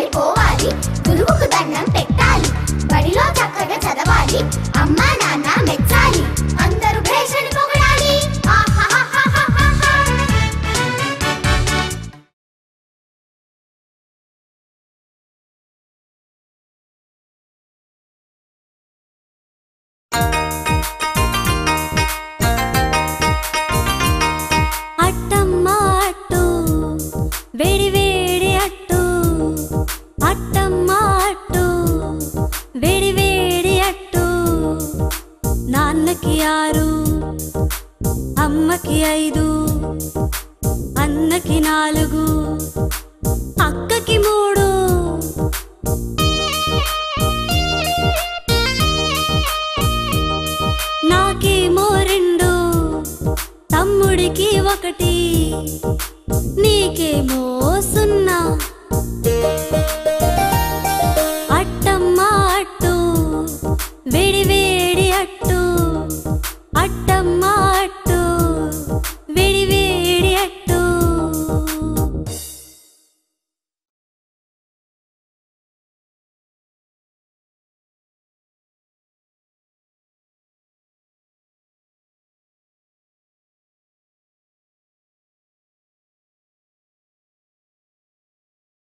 బడి పోవాలి గురువుకు దండం పెట్టాలి బడిలో చక్కగా చదవాలి అమ్మా నాన్న మెచ్చాలి అందరూ భేషని పొగడాలి ఆహాహాహాహాహా. అట్టమ్మ అట్టు వేడి వేడి అట్టు అట్టమ్మ అట్టు వేడి వేడి అట్టు నాన్నకి ఆరు అమ్మకి ఐదు అన్నకి నాలుగు అక్కకి మూడు నాకేమో రెండు తమ్ముడికి ఒకటి